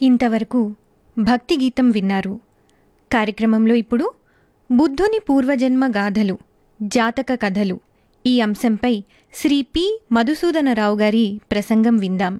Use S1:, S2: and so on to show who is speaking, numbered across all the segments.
S1: ఇంతవరకు భక్తి గీతం విన్నారు కార్యక్రమంలో ఇప్పుడు బుద్ధుని పూర్వజన్మ గాథలు జాతక కథలు ఈ అంశంపై శ్రీ పి మధుసూదనరావు గారి ప్రసంగం విందాం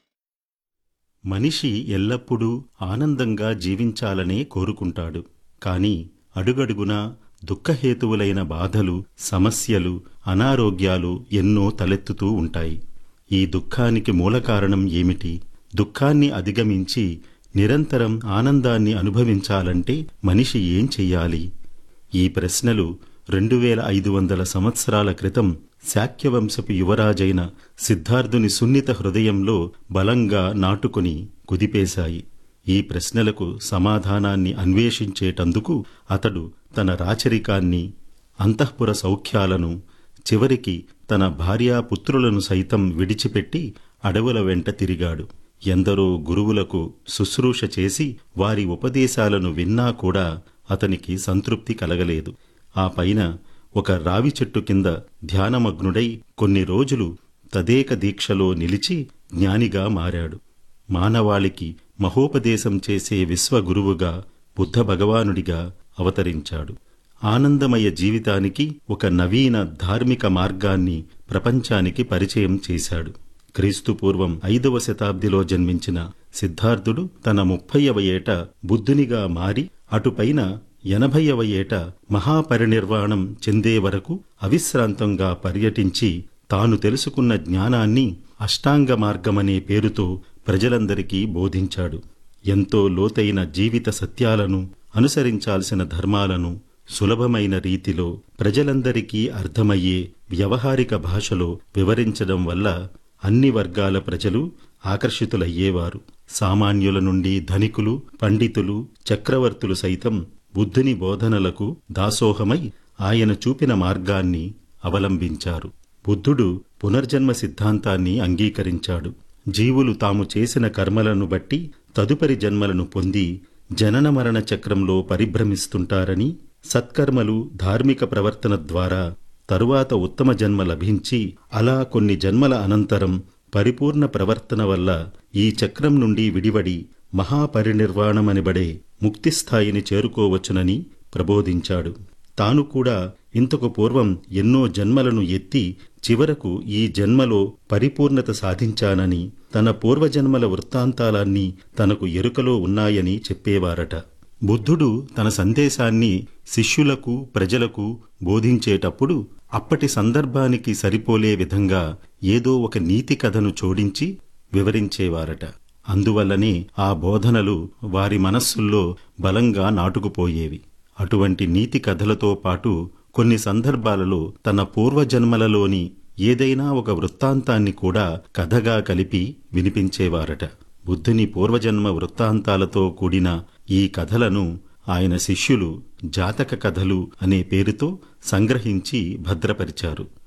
S2: మనిషి ఎల్లప్పుడూ ఆనందంగా జీవించాలనే కోరుకుంటాడు కాని అడుగడుగునా దుఃఖహేతువులైన బాధలు సమస్యలు అనారోగ్యాలు ఎన్నో తలెత్తుతూ ఉంటాయి ఈ దుఃఖానికి మూల కారణం ఏమిటి దుఃఖాన్ని అధిగమించి నిరంతరం ఆనందాన్ని అనుభవించాలంటే మనిషి ఏం చెయ్యాలి ఈ ప్రశ్నలు రెండు వేల ఐదు వందల సంవత్సరాల క్రితం శాక్యవంశపు యువరాజైన సిద్ధార్థుని సున్నిత హృదయంలో బలంగా నాటుకుని కుదిపేశాయి ఈ ప్రశ్నలకు సమాధానాన్ని అన్వేషించేటందుకు అతడు తన రాచరికాన్ని అంతఃపుర సౌఖ్యాలను చివరికి తన భార్యాపుత్రులను సైతం విడిచిపెట్టి అడవుల వెంట తిరిగాడు ఎందరో గురువులకు శుశ్రూష చేసి వారి ఉపదేశాలను విన్నా కూడా అతనికి సంతృప్తి కలగలేదు ఆ పైన ఒక రావి చెట్టు కింద ధ్యానమగ్నుడై కొన్ని రోజులు తదేక దీక్షలో నిలిచి జ్ఞానిగా మారాడు మానవాళికి మహోపదేశం చేసే విశ్వగురువుగా బుద్ధ భగవానుడిగా అవతరించాడు ఆనందమయ జీవితానికి ఒక నవీన ధార్మిక మార్గాన్ని ప్రపంచానికి పరిచయం చేశాడు క్రీస్తు పూర్వం ఐదవ శతాబ్దిలో జన్మించిన సిద్ధార్థుడు తన ముప్పైవ ఏట బుద్ధునిగా మారి అటుపైన ఎనభైవ ఏట మహాపరినిర్వాణం చెందే వరకు అవిశ్రాంతంగా పర్యటించి తాను తెలుసుకున్న జ్ఞానాన్ని అష్టాంగ మార్గమనే పేరుతో ప్రజలందరికీ బోధించాడు ఎంతో లోతైన జీవిత సత్యాలను అనుసరించాల్సిన ధర్మాలను సులభమైన రీతిలో ప్రజలందరికీ అర్థమయ్యే వ్యవహారిక భాషలో వివరించడం వల్ల అన్ని వర్గాల ప్రజలు ఆకర్షితులయ్యేవారు సామాన్యుల నుండి ధనికులు పండితులు చక్రవర్తులు సైతం బుద్ధుని బోధనలకు దాసోహమై ఆయన చూపిన మార్గాన్ని అవలంబించారు బుద్ధుడు పునర్జన్మ సిద్ధాంతాన్ని అంగీకరించాడు జీవులు తాము చేసిన కర్మలను బట్టి తదుపరి జన్మలను పొంది జనన మరణ చక్రంలో పరిభ్రమిస్తుంటారని సత్కర్మలు ధార్మిక ప్రవర్తన ద్వారా తరువాత ఉత్తమ జన్మ లభించి అలా కొన్ని జన్మల అనంతరం పరిపూర్ణ ప్రవర్తన వల్ల ఈ చక్రం నుండి విడివడి మహాపరినిర్వాణమనిబడే ముక్తిస్థాయిని చేరుకోవచ్చునని ప్రబోధించాడు తాను కూడా ఇంతకు పూర్వం ఎన్నో జన్మలను ఎత్తి చివరకు ఈ జన్మలో పరిపూర్ణత సాధించానని తన పూర్వజన్మల వృత్తాంతాలన్నీ తనకు ఎరుకలో ఉన్నాయని చెప్పేవారట బుద్ధుడు తన సందేశాన్ని శిష్యులకు ప్రజలకు బోధించేటప్పుడు అప్పటి సందర్భానికి సరిపోలే విధంగా ఏదో ఒక నీతి కథను జోడించి వివరించేవారట అందువల్లనే ఆ బోధనలు వారి మనస్సుల్లో బలంగా నాటుకుపోయేవి అటువంటి నీతి కథలతో పాటు కొన్ని సందర్భాలలో తన పూర్వజన్మలలోని ఏదైనా ఒక వృత్తాంతాన్ని కూడా కథగా కలిపి వినిపించేవారట బుద్ధుని పూర్వజన్మ వృత్తాంతాలతో కూడిన ఈ కథలను ఆయన శిష్యులు జాతక కథలు అనే పేరుతో సంగ్రహించి భద్రపరిచారు